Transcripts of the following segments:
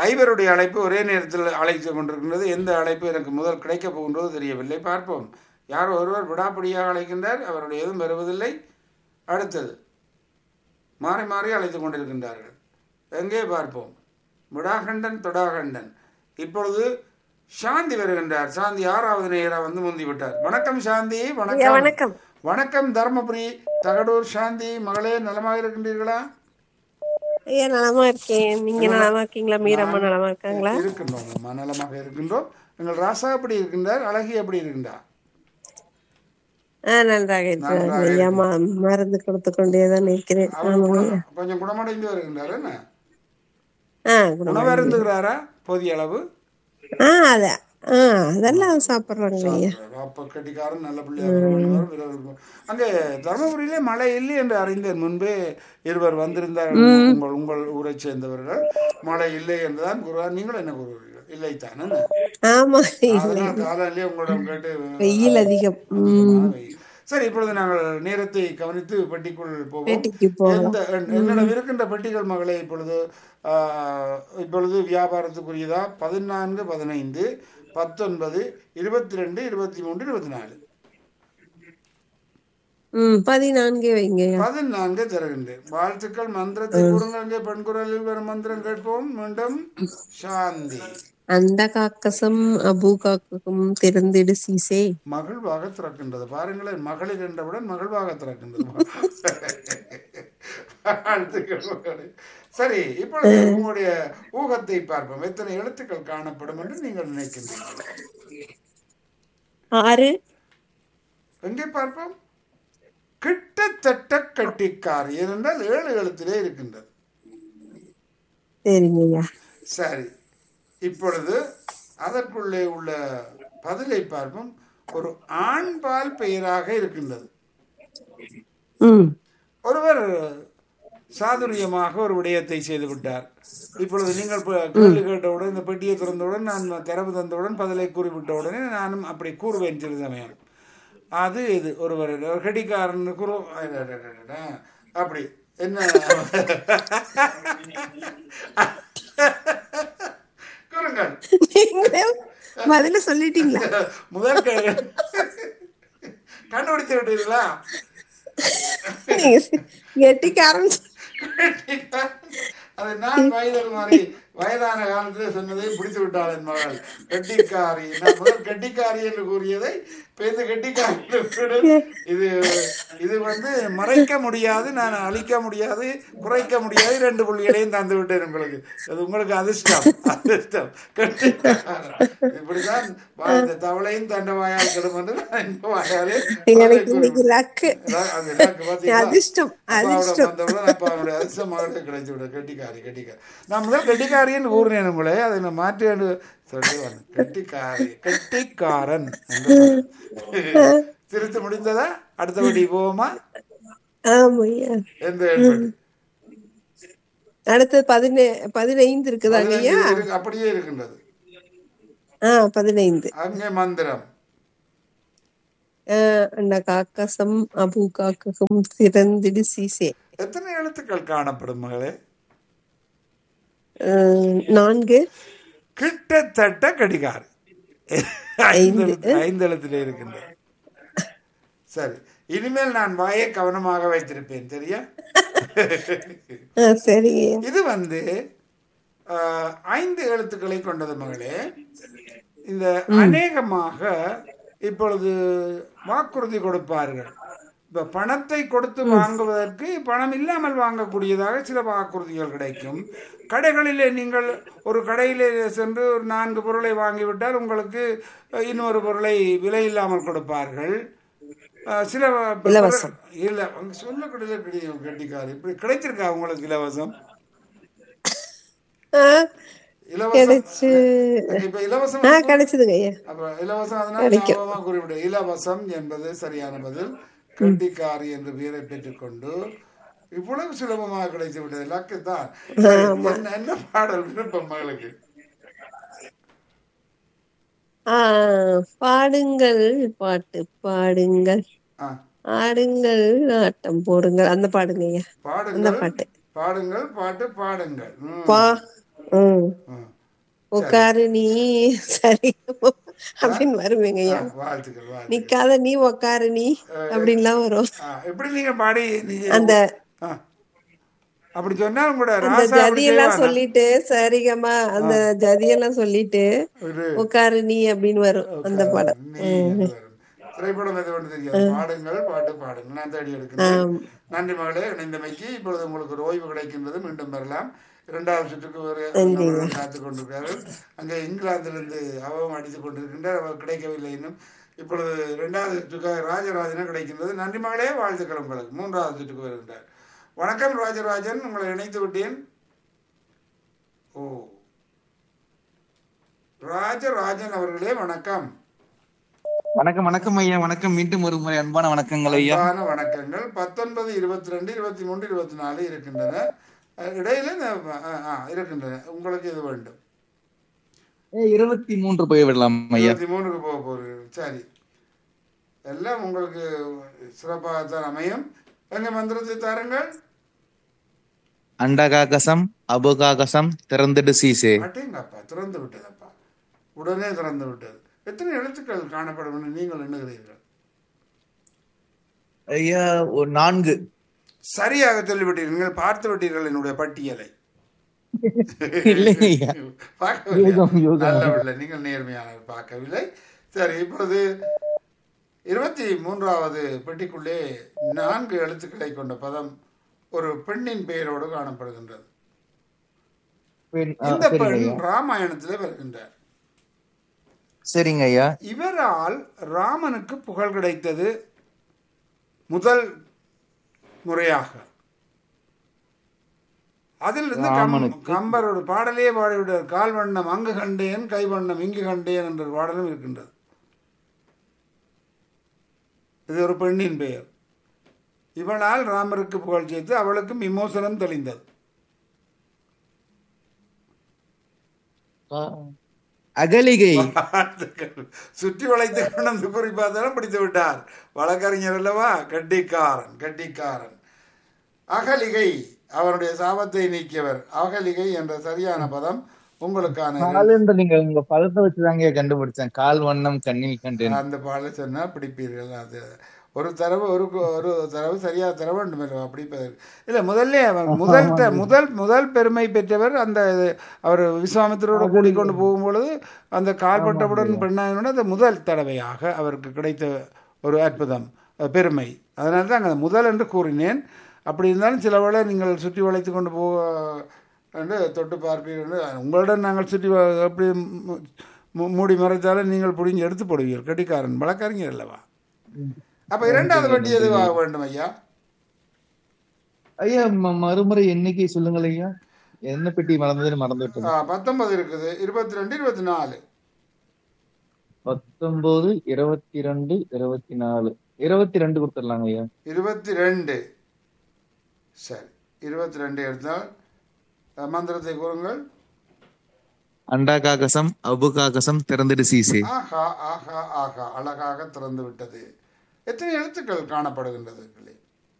ஐவருடைய அழைப்பு ஒரே நேரத்தில் அழைத்து கொண்டிருக்கின்றது எந்த அழைப்பு எனக்கு முதல் கிடைக்கப் போகின்றது தெரியவில்லை பார்ப்போம் யார் ஒருவர் விடாப்பிடியாக அழைக்கின்றார் அவருடைய எதுவும் வருவதில்லை அடுத்தது மாறி மாறி அழைத்து கொண்டிருக்கின்றார்கள் எங்கே பார்ப்போம் விடாகண்டன் தொடாகண்டன் இப்பொழுது சாந்தி வருகின்றார் சாந்தி ஆறாவது நேரா வந்து முந்தி விட்டார் வணக்கம் சாந்தி ஐயா வணக்கம் வணக்கம் வணக்கம் தர்மபுரி தகடூர் சாந்தி மகளே நலமாக இருக்கின்றீர்களா ஐயா நலமா இருக்கேன் நீங்க நலமா இருக்கீங்களா மீரம்மா நலமா இருக்காங்களா இருக்கின்றோம் அம்மா நலமாக இருக்கின்றோம் எங்கள் ராசா எப்படி இருக்கின்றார் அழகி எப்படி இருக்கின்றார் ஆ நன்றாக இருக்கிறாங்க ஐயா ம- மருந்து கொடுத்து கொண்டேதான் இருக்கிறேன் அவர் ஆமாங்க குண- ஐயா கொஞ்சம் குணமடைந்து வருகின்றார் என்ன ஆ குணமா- உணவு இருந்துகிறாரா போதிய அளவு ஆ அத ஆ அதெல்லாம் சாப்பிடுறாங்க ஐயா அப்ப கட்டிக்காரன் நல்ல பிள்ளையாக வருவார், வீரர்கள். அங்கே தருமபுரியிலே மழை இல்லை என்று அறிந்தேன் முன்பே இருவர் வந்திருந்தார்கள் உங்கள் உங்கள் ஊரை சேர்ந்தவர்கள் மழை இல்லை என்றுதான் கூறுவார் நீங்கள் என்ன கூறுவீர்கள் இல்லை தானே ஆமா இல்ல அதனால் காலையிலே உங்களிடம் கேட்டு வெயில் அதிகம் உம் அதிகமான வெயில். சரி இப்பொழுது நாங்கள் நேரத்தை கவனித்து பெட்டிக்குள் போவோம் பேட்டிக்கு போவோம் எந்த என்னிடம் இருக்கின்ற பெட்டிகள் மகளே இப்பொழுது ஆஹ், இப்பொழுது வியாபாரத்துக்குரியதா பதினான்கு பதினைந்து பத்தொன்பது இருபத்தி ரெண்டு இருபத்தி மூன்று இருபத்தி நாலு உம் பதினான்கு வைங்க ஐயா பதினான்கு தருகின்றேன் வாழ்த்துக்கள் மந்திரத்தை கூறுங்கள் இங்கே பெண் குரலில் வரும் மந்திரம் கேட்போம் மீண்டும் சாந்தி அந்த காக்கசம் அபு காக்ககம் திறந்திடு சீசே மகிழ்வாக திறக்கின்றது பாருங்களேன் மகளிர் என்றவுடன் மகிழ்வாக திறக்கின்றது வாழ்த்துக்கள் மகளே. சரி இப்பொழுது உங்களுடைய ஊகத்தை பார்ப்போம் எத்தனை எழுத்துக்கள் காணப்படும் என்று நீங்கள் நினைக்கின்றீர்கள் ஆறு எங்கே பார்ப்போம் கிட்டத்தட்ட கட்டிக்கார் ஏனென்றால் ஏழு எழுத்திலே இருக்கின்றது சரிங்க ஐயா சரி இப்பொழுது அதற்குள்ளே உள்ள பதிலை பார்ப்போம் ஒரு ஆண்பால் பெயராக இருக்கின்றது உம் ஒருவர் சாதுரியமாக ஒரு விடயத்தை செய்து விட்டார் இப்பொழுது நீங்கள் ப- கேள்வி கேட்டவுடன் இந்த பெட்டியை திறந்தவுடன் நான் திறவு தந்தவுடன் பதிலை கூறிவிட்ட உடனே நானும் அப்படி கூறுவேன் சில சமயம் அது இது ஒருவர் ஒரு கடிகாரன் கூறு அடடடடட. அப்படி என்ன கூறுங்கள் நீங்களே பதில சொல்லிட்டீங்களா முதல் கே- கண்டுபிடித்து விட்டீர்களா நீங்க கெட்டிக்காரன் அது நான் வயதில் மாதிரி வயதான காலத்துல சொன்னதை பிடித்து விட்டாள் என் மகள் கெட்டிக்காரி நான் முதல் கெட்டிக்காரி என்று கூறியதை பேருந்து கெட்டிக்காரி என்று கூறினேன். இது இது வந்து மறைக்க முடியாது நான் அழிக்க முடியாது குறைக்க முடியாது ரெண்டு புள்ளிகளையும் தந்து விட்டேன் உங்களுக்கு அது உங்களுக்கு அதிர்ஷ்டம் அதிர்ஷ்டம் கெட்டிக்காரன் இப்படிதான் வா- இந்த தவளையும் தண்ட வாயால் கெடும் என்று நான் இந்த வாயாலே எனக்கு இன்னைக்கு லக்கு அது எனக்கு பாத்தீங்களா? அதிர்ஷ்டம் அப்பாவோட அதிர்ஷ்டம் வந்தவுடன் அப்பா அவனுடைய அதிர்ஷ்டம் மகளுக்கு கிடைச்சு விட கெட்டிக்காரி கெட்டிக்காரி நான் முதல் கெட்டிக்காரின்னு கூறினேன் உங்களே அதை நான் மாற்றி வேண்டு சொல்லி வந்தேன் கெட்டிக்காரி கெட்டிக்காரன் என்று சொன்னேன். திருத்த முடிந்ததா அடுத்தபடி போவோமா ஆமாய்யா எந்த எண்படி? அடுத்தது பதினே பதினைந்து இருக்குதாங்க ஐயா பதினஞ்சு இருக்கு- அப்படியே இருக்கின்றது ஆ பதினைந்து அங்கே மந்திரம் ஆ, அந்த காக்கசம் அபு காக்ககம் திறந்திடு சீசே எத்தனை எழுத்துக்கள் காணப்படும் மகளே ஆ, நான்கு கிட்டத்தட்ட கடிகாரம் ஐந்து எழுத்து- ஐந்து எழுத்துல இருக்கின்றது சரி இனிமேல் நான் வாயை கவனமாக வைத்திருப்பேன் சரியா ஆ, சரிங்க ஐயா இது வந்து ஆஹ், ஐந்து எழுத்துக்களை கொண்டது மகளே இந்த அநேகமாக இப்பொழுது வாக்குறுதி கொடுப்பார்கள் இப்ப பணத்தை கொடுத்து வாங்குவதற்கு பணம் இல்லாமல் வாங்கக்கூடியதாக சில வாக்குறுதிகள் கிடைக்கும் கடைகளிலே நீங்கள் ஒரு கடையிலே சென்று ஒரு நான்கு பொருளை வாங்கிவிட்டால் உங்களுக்கு அஹ், இன்னொரு பொருளை விலை இல்லாமல் கொடுப்பார்கள் அஹ், சில இலவசம். இல்ல அவங்க சொல்லக்கூடிய கிடையாது கட்டிக்காரு இப்படி கிடைச்சிருக்கா உங்களுக்கு இலவசம் ஆ, இலவசம் கிடைச்சு இப்ப இலவசம் ஆ கிடைச்சதுங்க ஐயா அப்ப இலவசம் அதனால ஞாபகமா குறிப்பிட இலவசம் என்பது சரியான பதில் கட்டிக்காரி என்ற பெயரை பெற்றுக்கொண்டு இவ்வளவு சுலபமாக கிடைத்து விட்டது லக்கு தான் என்ன என்ன பாடல் விருப்பம் மகளுக்கு ஆ பாடுங்கள் பாட்டு பாடுங்கள் ஆ, ஆடுங்கள் ஆட்டம் போடுங்கள் அந்த பாடுங்க ஐயா அந்த பாடுங்கள் பாட்டு பாடுங்கள் பாட்டு பாடுங்கள் ம். பா ம் ம். உட்காரு நீ சரி அப்படின்னு வருவீங்க ஐயா ஆ, வாழ்த்துக்கள் வாழ்த்துக்கள் நிக்காத நீ உட்காரு நீ அப்படின்லாம் வரும் ஆ, எப்படி நீங்க பாடி நீங்க அந்த ஆ. அப்படி சொன்னா உங்களோட அந்த ராசா அப்படி ஜதியெல்லாம் செய்வானா? சொல்லிட்டு சரிகமா அந்த ஜதியெல்லாம் சொல்லிட்டு ஒரு உட்காரு நீ அப்படின்னு வரும் அந்த படம் நீ என்று வரும். திரைப்படம் எது ஒன்று தெரியாது பாடுங்கள் பாட்டு பாடுங்கள் நான் தேடி எடுக்கிறேன் நன்றி மகளே இணைந்தமைக்கு இப்பொழுது உங்களுக்கு ஒரு ஓய்வு கிடைக்கின்றது மீண்டும் வரலாம் இரண்டாவது சுற்றுக்கு ஒரு நபர்கள் காத்துக் கொண்டிருக்கிறார்கள் அங்கே இங்கிலாந்திலிருந்து அவம் அடித்துக் கொண்டிருக்கின்றார் அவர் கிடைக்கவில்லை இன்னும் இப்பொழுது இரண்டாவது சுற்றுக்காக ராஜராஜனும் கிடைக்கின்றது நன்றி மகளே வாழ்த்துக்கள் உங்களுக்கு மூன்றாவது சுற்றுக்கு வருகின்றார் வணக்கம் ராஜராஜன் உங்களை இணைத்து விட்டேன் ஓ ராஜராஜன் அவர்களே வணக்கம் வணக்கம் வணக்கம் ஐயா வணக்கம் மீண்டும் ஒரு முறை அன்பான வணக்கங்கள் ஐயா அன்பான வணக்கங்கள் பத்தொன்பது இருபத்தி ரெண்டு இருபத்தி மூன்று இருபத்தி நாலு இருக்கின்றன அஹ் இடையில இந்த, அஹ், அஹ், இருக்கின்றன உங்களுக்கு இது வேண்டும் ஏ, இருபத்தி மூன்று போய் விடலாம் ஐயா இருபத்தி மூணுக்கு போக போகிறீர்கள் சரி எல்லாம் உங்களுக்கு சிறப்பாகத்தான் அமையும் எங்க மந்திரத்தை தாருங்கள் அண்டகாகசம் அபுகாகசம் திறந்துடு சீசே அட்டேங்கப்பா திறந்து விட்டதப்பா உடனே திறந்து விட்டது எத்தனை எழுத்துக்கள் காணப்படும் என்று நீங்கள் எண்ணுகிறீர்கள் ஐயா ஒரு நான்கு சரியாக சொல்லிவிட்டீர்கள் நீங்கள் பார்த்து விட்டீர்கள் என்னுடைய பட்டியலை இல்லைங்க ஐயா பார்க்கவில்லை யூகம், யூகம். நல்லவில்லை நீங்கள் நேர்மையானவர் பார்க்கவில்லை சரி இப்பொழுது இருபத்தி மூன்றாவது பெட்டிக்குள்ளே நான்கு எழுத்துக்களை கொண்ட பதம் ஒரு பெண்ணின் பெயரோடு காணப்படுகின்றது பெண், ஆ, இந்த சரிங்க பெண் ஐயா ராமாயணத்திலே வருகின்றார் சரிங்க ஐயா இவரால் ராமனுக்கு புகழ் கிடைத்தது முதல் முறையாக அதிலிருந்து கம் ராமனுக்கு. கம்பர் ஒரு பாடலே பாடிவிட்டார் கால் வண்ணம் அங்கு கண்டேன் கை வண்ணம் இங்கு கண்டேன் என்ற ஒரு பாடலும் இருக்கின்றது இது ஒரு பெண்ணின் பெயர் இவளால் ராமருக்கு புகழ் சேர்த்து அவளுக்கும் விமோசனம் தெளிந்தது அகலிகை வாழ்த்துக்கள். சுற்றி வளைத்து கொண்டு குறிப்பாத்தாலும் பிடித்து விட்டார் வழக்கறிஞர் அல்லவா கட்டிக்காரன் கட்டிக்காரன் அகலிகை அவருடைய சாபத்தை நீக்கியவர் அகலிகை என்ற சரியான பதம் உங்களுக்கான கால் என்று நீங்க உங்க பதத்தை வச்சுதாங்க ஐயா கண்டுபிடிச்சேன் கால் வண்ணம் கண்ணில் கண்டேன் அந்த பாடலை சொன்னால் பிடிப்பீர்கள் அது ஒரு தரவு ஒரு கு- ஒரு தரவு சரியா தர வேண்டும் அல்லவா பிடிப்பதற்கு இல்லை முதல்ல அவர் முதல் த- முதல் முதல் பெருமை பெற்றவர் அந்த இது, அவர் விஸ்வாமித்திரோடு கூட்டிக்கொண்டு போகும்பொழுது அந்த கால்பட்டவுடன் பெண்ணாயினோட அந்த முதல் தடவையாக அவருக்கு கிடைத்த ஒரு அற்புதம் அஹ், பெருமை அதனால தான் அங்கே முதல் என்று கூறினேன் அப்படி இருந்தாலும் சில வேளை நீங்கள் சுற்றி வளைத்து கொண்டு போக என்று தொட்டு பார்ப்பீர்கள் உங்களுடன் நாங்கள் சுற்றி வ- எப்படி மு- மு- மூடி மறைத்தாலும் நீங்கள் பிடிங்கி எடுத்து போடுவீர்கள் கட்டிக்காரன் வழக்கறிஞர் அல்லவா அப்ப இரண்டாவது வட்டி எதுவாக வேண்டும் ஐயா ஐயா ம- மறுமுறை எண்ணிக்கை சொல்லுங்கள் ஐயா என்ன பெட்டி மறந்ததுன்னு மறந்து விட்டது ஆ, பத்தொன்பது இருக்குது இருபத்தி ரெண்டு இருபத்தி நாலு பத்தொன்பது இருபத்தி ரெண்டு இருபத்தி நாலு இருபத்தி ரெண்டு கொடுத்துடலாங்க ஐயா இருபத்தி ரெண்டு சரி இருபத்தி ரெண்டு எடுத்தால் அஹ், மந்திரத்தை கூறுங்கள் அண்டாகாகசம் அபுகாகசம் திறந்துடு சீசே ஆஹா ஆஹா ஆஹா அழகாக திறந்து விட்டது எத்தனை எழுத்துக்கள் காணப்படுகின்றது பிள்ளை?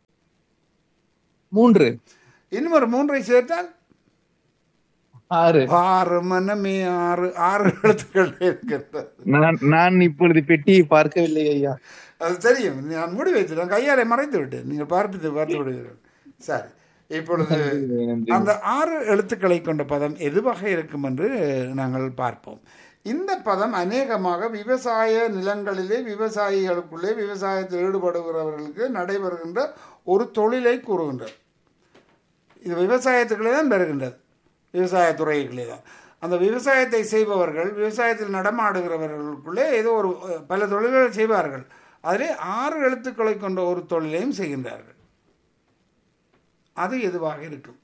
மூன்று இன்னும் ஒரு மூன்றை சேர்த்தால் ஆறு ஆறு மனமே ஆறு ஆறு எழுத்துக்கள் இருக்கின்றது நான் நான் இப்பொழுது பெட்டியை பார்க்கவில்லை ஐயா அது தெரியும் நான் மூடி வைத்துட்டேன் கையாலே மறைத்து விட்டேன் நீங்கள் பார்த்து பார்த்து விடுவீர்கள் சரி இப்பொழுது நன்றி. அந்த ஆறு எழுத்துக்களை கொண்ட பதம் எதுவாக இருக்கும் என்று நாங்கள் பார்ப்போம் இந்த பதம் அநேகமாக விவசாய நிலங்களிலே விவசாயிகளுக்குள்ளே விவசாயத்தில் ஈடுபடுகிறவர்களுக்கு நடைபெறுகின்ற ஒரு தொழிலை கூறுகின்றது இது விவசாயத்துக்குள்ளே தான் வருகின்றது விவசாயத்துறைகளே தான் அந்த விவசாயத்தை செய்பவர்கள் விவசாயத்தில் நடமாடுகிறவர்களுக்குள்ளே ஏதோ ஒரு அஹ், பல தொழில்களை செய்வார்கள் அதிலே ஆறு எழுத்துக்களை கொண்ட ஒரு தொழிலையும் செய்கின்றார்கள் அது எதுவாக இருக்கும்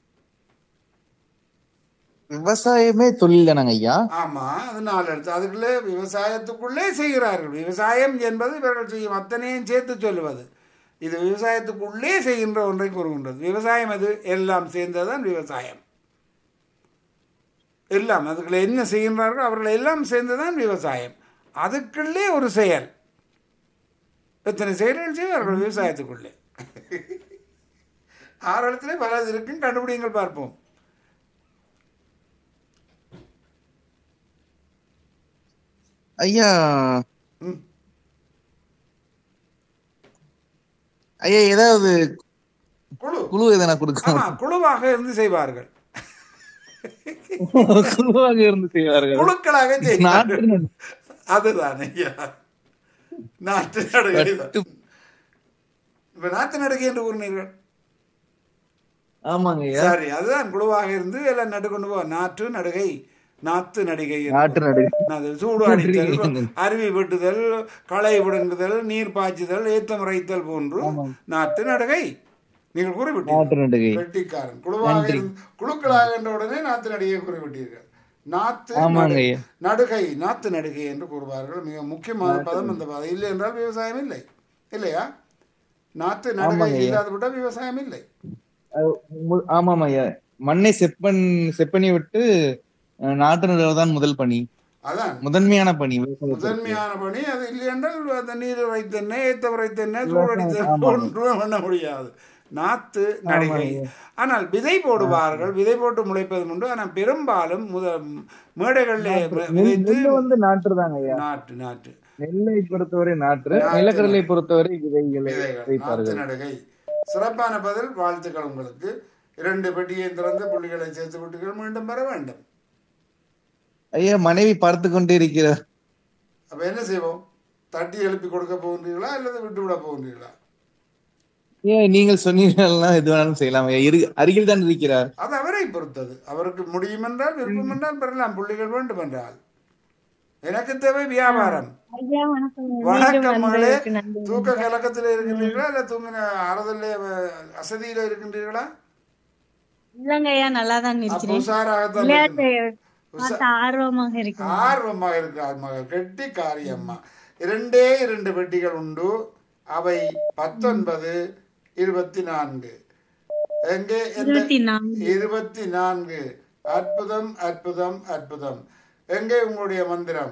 விவசாயமே தொழில் தானங்க ஐயா ஆமா அது நாலு எழுத்து அதுக்குள்ளே விவசாயத்துக்குள்ளே செய்கிறார்கள் விவசாயம் என்பது இவர்கள் செய்யும் அத்தனையும் சேர்த்து சொல்லுவது இது விவசாயத்துக்குள்ளே செய்கின்ற ஒன்றை கூறுகின்றது விவசாயம் அது எல்லாம் சேர்ந்ததுதான் விவசாயம் எல்லாம் அதுக்குள்ள என்ன செய்கின்றார்கள் அவர்கள் எல்லாம் சேர்ந்ததுதான் விவசாயம் அதுக்குள்ளே ஒரு செயல் எத்தனை செயல்கள் செய்வார்கள் விவசாயத்துக்குள்ளே ஆறு இடத்துல பல இருக்கும் கண்டுபிடிங்கள் பார்ப்போம் ஐயா ம். ஐயா ஏதாவது குழு குழு எதனா ஆமா கொடுக்கணும் குழுவாக இருந்து செய்வார்கள் குழுவாக இருந்து செய்வார்கள் குழுக்களாக நாட்டு செய்வார்கள் நடு- அதுதான் ஐயா நாட்டு நடுகை தான். கட்டு- இப்ப நாட்டு நடுகை என்று கூறினீர்கள் ஆமாங்க ஐயா சரி அதுதான் குழுவாக இருந்து எல்லாம் நடு கொண்டு போ நாற்று நடுகை நாத்து நடிகை என்று நாட்டு நடுகை அது சூடு அடித்தல் அருவி வெட்டுதல் களை விடுங்குதல் நீர் பாய்ச்சுதல் ஏத்தம் இறைத்தல் போன்று நாட்டு நடுகை நீங்கள் குறிப்பிட்டீர்கள் நாட்டு நடுகை வெட்டிக்காரன் குழுவாக இருந்து குழுக்களாக என்ற உடனே நாத்து நடிகை குறிப்பிட்டீர்கள் நாத்து ஆமாங்க நடு- ஐயா நடுகை நாத்து நடுகை என்று கூறுவார்கள் மிக முக்கியமான பதம் அந்த பதம் இல்லை என்றால் விவசாயம் இல்லை இல்லையா நாத்து நடுகை ஆமாங்க ஐயா. இல்லாத விட்டால் விவசாயம் இல்லை அது மு- ஆமாம் ஐயா மண்ணை செப்பன் செப்பனி விட்டு அஹ், நாட்டு நடுவு தான் முதல் பணி அதான் முதன்மையான பணி விவசாயத்திற்கு. முதன்மையான பணி அது இல்லை என்றால் அந்த நீர் வைத்தென்ன ஏத்த வைத்தென்ன சூடடித்தென்ன ஒன்றும் பண்ண முடியாது நாத்து நடிகை ஆனால் விதை போடுவார்கள் விதை போட்டு முளைப்பது உண்டு ஆனால் பெரும்பாலும் முத மேடைகளில் நெல் விதைத்து நெல்லு வந்து நாற்றுதாங்க ஐயா நாட்டு நாட்டு நெல்லை பொறுத்தவரை நாற்று நிலக்கடலை பொறுத்தவரை விதைகளை விதைகள் நாத்து வைப்பார்கள் நடுகை சிறப்பான பதில் வாழ்த்துக்கள் உங்களுக்கு இரண்டு பெட்டியை திறந்து புள்ளிகளை சேர்த்து விட்டுகள் மீண்டும் பெற வேண்டும் ஐயா மனைவி பார்த்து கொண்டே இருக்கிறார் அப்ப என்ன செய்வோம் தட்டி எழுப்பி கொடுக்க போகின்றீர்களா அல்லது விட்டு விட போகின்றீர்களா ஏன் நீங்கள் சொன்னீங்கன்னா எது வேணாலும் செய்யலாம் ஐயா இரு- அருகில் தான் இருக்கிறார் அது அவரை பொறுத்தது அவருக்கு முடியும் என்றால் விருப்பம் என்றால் பெறலாம் புள்ளிகள் வேண்டும் என்றால் எனக்கு தேவை வியாபாரம் ஐயா வணக்கம் வணக்கம் மகளே வந்ததுக்கு நன்றி. தூக்க கலக்கத்தில் இருக்கின்றீர்களா இல்ல தூங்கின அறதல்ல அசதியில இருக்கின்றீர்களா இல்லங்க ஐயா நல்லா தான் அப்ப இருக்கிறேன் உஷாராகத்தான் விளையாட்டு இருக்கணும். பார்த்து ஆர்வமாக இருக்கு ஆர்வமாக இருக்கிறார் மகள் கெட்டி காரியம்மா இரண்டே இரண்டு பெட்டிகள் உண்டு அவை பத்தொன்பது இருபத்தி நான்கு எங்கே எந்த இருபத்தி நான்கு இருபத்தி நான்கு அற்புதம் அற்புதம் அற்புதம் எங்கே உங்களுடைய மந்திரம்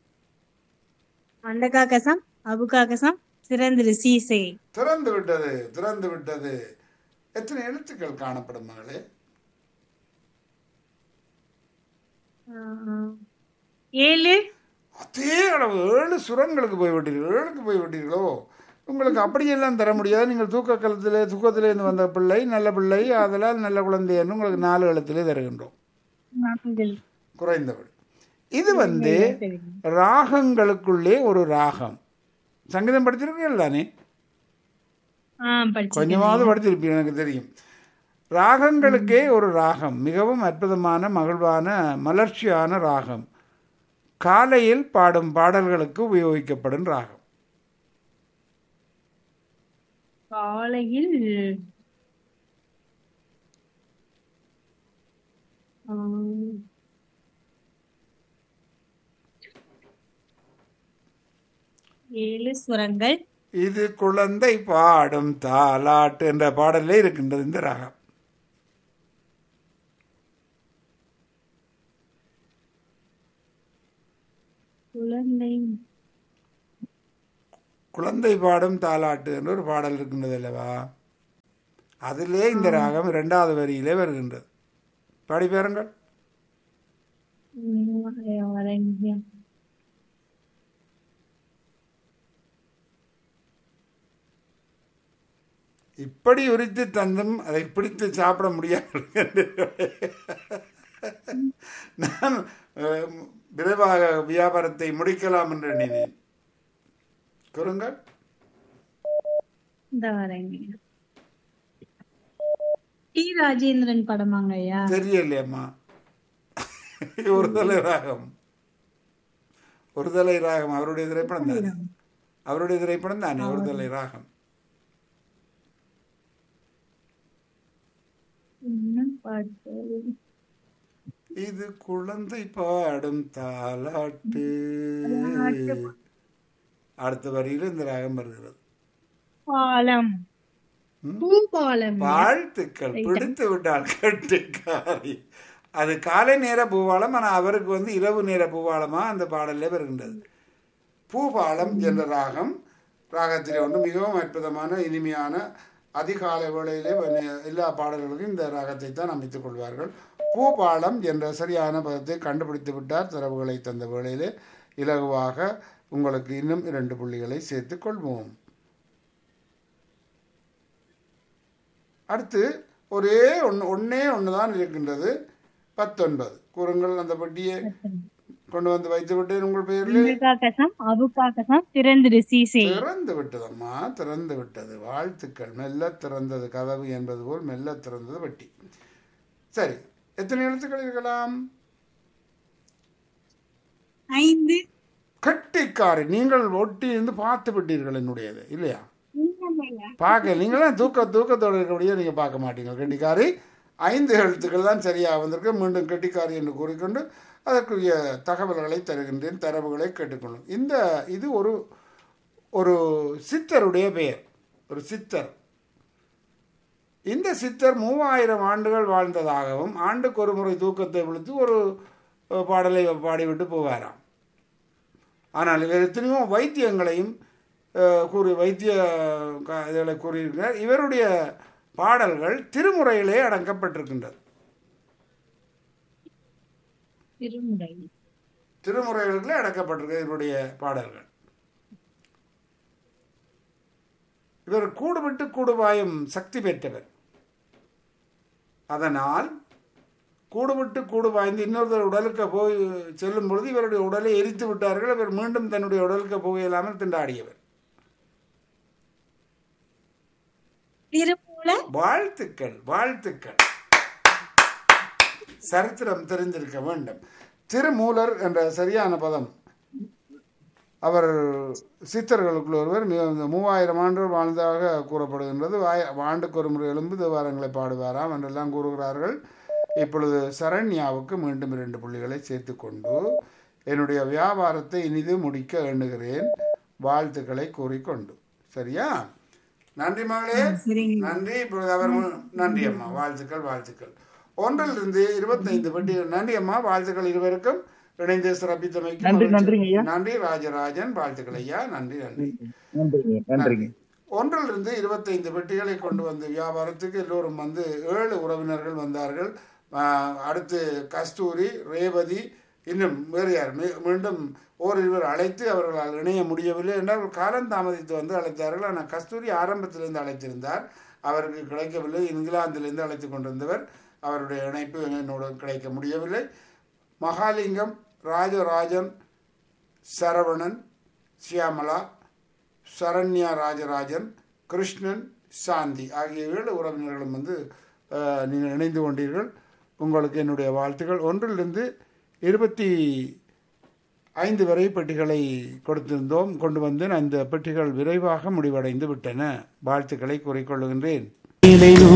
அண்டகாகசம் அபுகாகசம் சிறந்திரு சீசை திறந்து விட்டது திறந்து விட்டது எத்தனை எழுத்துக்கள் காணப்படும் மகளே ஆஹ், ஏழு அதே அளவு ஏழு சுரங்களுக்கு போய் விட்டீர்கள் ஏழுக்கு போய் விட்டீர்களோ உங்களுக்கு அப்படியெல்லாம் தர முடியாது நீங்கள் தூக்க காலத்திலே தூக்கத்திலேருந்து வந்த பிள்ளை நல்ல பிள்ளை அதெல்லாம் நல்ல குழந்தைன்னு உங்களுக்கு நாலு எழுத்திலே தருகின்றோம் நான்கு. குறைந்தபடி இது வந்து தெரியும். ராகங்களுக்குள்ளே ஒரு ராகம் சங்கீதம் படிச்சிருக்கீர்கள் தானே ஆ படிச்சு கொஞ்சமாவது படிச்சிருப்பீங்க எனக்கு தெரியும் ராகங்களுக்கே ஒரு ராகம் மிகவும் அற்புதமான மகிழ்வான மலர்ச்சியான ராகம் காலையில் பாடும் பாடல்களுக்கு உபயோகிக்கப்படும் ராகம் காலையில் ஆஹ், ஏழு சுரங்கள் இது குழந்தை பாடும் தாலாட்டு என்ற பாடலே இருக்கின்றது இந்த ராகம் குழந்தை குழந்தை பாடும் தாலாட்டு என்ற ஒரு பாடல் இருக்கின்றது அல்லவா அதிலே இந்த ராகம் இரண்டாவது வரியிலே வருகின்றது பாடி பாருங்கள் உம், வரேங்க. இப்படி உரித்து தந்தும் அதை பிடித்து சாப்பிட முடியாது நான் அஹ், விரைவாக வியாபாரத்தை முடிக்கலாம் என்று எண்ணினேன் கூறுங்கள் இந்த வரேங்க டி ராஜேந்திரன் படமாங்க ஐயா தெரியலையம்மா ஒரு தலை ராகம் ஒரு தலை ராகம் அவருடைய திரைப்படம் தானே அவருடைய திரைப்படம் தானே ஒரு தலை ராகம் என்ன பாட்டு இது குழந்தை பாடும் தாலாட்டு அடுத்த வரியில் இந்த ராகம் வருகிறது பாலம் ம்? பூபாலம் வாழ்த்துக்கள் பிடித்து விட்டால் கட்டுக்காரி அது காலை நேர பூவாலம் ஆனால் அவருக்கு வந்து இரவு நேர பூவாலமா அந்த பாடல்ல வருகின்றது பூபாலம் என்ற ராகம் ராகத்திலே ஒன்று மிகவும் அற்புதமான இனிமையான அதிகாலை வேளையிலே வ- எல்லா பாடல்களுக்கும் இந்த ராகத்தை தான் அமைத்துக் கொள்வார்கள் பூபாலம் என்ற சரியான பதத்தை கண்டுபிடித்து விட்டார் தரவுகளை தந்த வேளையிலே இலகுவாக உங்களுக்கு இன்னும் இரண்டு புள்ளிகளை சேர்த்துக் கொள்வோம் அடுத்து ஒரே ஒன்று ஒன்றே ஒன்று தான் இருக்கின்றது பத்தொன்பது கூறுங்கள் அந்த பெட்டியை கொண்டு வந்து வைத்து விட்டேன் உங்கள் பெயரில் அபுகாகசம் அபுகாகசம் திறந்திரு சீசே திறந்து விட்டதம்மா திறந்து விட்டது வாழ்த்துக்கள் மெல்ல திறந்தது கதவு என்பது போல் மெல்ல திறந்தது வட்டி சரி எத்தனை எழுத்துக்கள் இருக்கலாம் ஐந்து கட்டிக்காரி நீங்கள் ஒட்டி இருந்து பார்த்து விட்டீர்கள் என்னுடையது இல்லையா பார்க்க நீங்களாம் தூக்க தூக்கத்தோடு இருக்கக்கூடிய நீங்க பார்க்க மாட்டீங்க கெட்டிக்காரி ஐந்து எழுத்துக்கள் தான் சரியாக வந்திருக்கு மீண்டும் கெட்டிக்காரி என்று கூறிக்கொண்டு அதற்குரிய தகவல்களை தருகின்றேன் தரவுகளை கேட்டுக்கொள்ளும் இந்த இது ஒரு ஒரு சித்தருடைய பெயர் ஒரு சித்தர் இந்த சித்தர் மூவாயிரம் ஆண்டுகள் வாழ்ந்ததாகவும் ஆண்டுக்கு ஒரு முறை தூக்கத்தை விழுத்து ஒரு அஹ், பாடலை பாடிவிட்டு போவாராம் ஆனால் இவர் எத்தனையோ வைத்தியங்களையும் அஹ், கூறி வைத்திய க- இதுகளை கூறியிருக்கிறார் இவருடைய பாடல்கள் திருமுறையிலே அடங்கப்பட்டிருக்கின்றது திருமுறை திருமுறைகளிலே அடக்கப்பட்டிருக்கு இவருடைய பாடல்கள் இவர் கூடு விட்டு கூடுபாயும் சக்தி பெற்றவர் அதனால் கூடு விட்டு கூடு பாய்ந்து இன்னொருத்தர் உடலுக்கு போய் செல்லும் பொழுது இவருடைய உடலை எரித்து விட்டார்கள் இவர் மீண்டும் தன்னுடைய உடலுக்கு போகலாமல் திண்டாடியவர் திருமூல வாழ்த்துக்கள் வாழ்த்துக்கள் சரித்திரம் தெரிந்திருக்க வேண்டும் திருமூலர் என்ற சரியான பதம் அவர் சித்தர்களுக்குள் ஒருவர் மிக இந்த மூவாயிரம் ஆண்டுகள் வாழ்ந்ததாக கூறப்படுகின்றது வாய- ஆண்டுக்கு ஒரு முறை எழும்பு தேவாரங்களை பாடுவாராம் என்றெல்லாம் கூறுகிறார்கள் இப்பொழுது சரண்யாவுக்கு மீண்டும் இரண்டு புள்ளிகளை சேர்த்துக்கொண்டு என்னுடைய வியாபாரத்தை இனிது முடிக்க எண்ணுகிறேன் வாழ்த்துக்களை கூறிக்கொண்டு சரியா நன்றி மகளே நன்றி இப்பொழுது அவர் மு- நன்றி அம்மா வாழ்த்துக்கள் வாழ்த்துக்கள் ஒன்றிலிருந்து இருபத்தைந்து பெட்டி நன்றி அம்மா வாழ்த்துக்கள் இருவருக்கும் இணைந்து சிறப்பித்தமைக்கு நன்றி, மகிழ்ச்சி. நன்றிங்க ஐயா. நன்றி ராஜராஜன் வாழ்த்துக்கள் ஐயா நன்றி நன்றி நன்றிங்க நன்றிங்க ஒன்றிலிருந்து இருபத்தைந்து பெட்டிகளை கொண்டு வந்து வியாபாரத்துக்கு எல்லோரும் வந்து ஏழு உறவினர்கள் வந்தார்கள் ஆஹ், அடுத்து கஸ்தூரி ரேவதி இன்னும் வேறு யார் மீ- மீண்டும் ஓரிருவர் அழைத்து அவர்களால் இணைய முடியவில்லை என்றால் காலம் தாமதித்து வந்து அழைத்தார்கள் ஆனால் கஸ்தூரி ஆரம்பத்திலிருந்து அழைத்திருந்தார் அவருக்கு கிடைக்கவில்லை இங்கிலாந்திலிருந்து அழைத்து கொண்டிருந்தவர் அவருடைய இணைப்பு என்னோடு கிடைக்க முடியவில்லை மகாலிங்கம் ராஜராஜன் சரவணன் சியாமலா சரண்யா ராஜராஜன் கிருஷ்ணன் சாந்தி ஆகிய ஏழு உறவினர்களும் வந்து அஹ், நீங்கள் இணைந்து கொண்டீர்கள் உங்களுக்கு என்னுடைய வாழ்த்துக்கள் ஒன்றிலிருந்து இருபத்தி ஐந்து வரை பெட்டிகளை கொடுத்திருந்தோம் கொண்டு வந்தேன் அந்த பெட்டிகள் விரைவாக முடிவடைந்து விட்டன வாழ்த்துக்களை கூறிக்கொள்கின்றேன்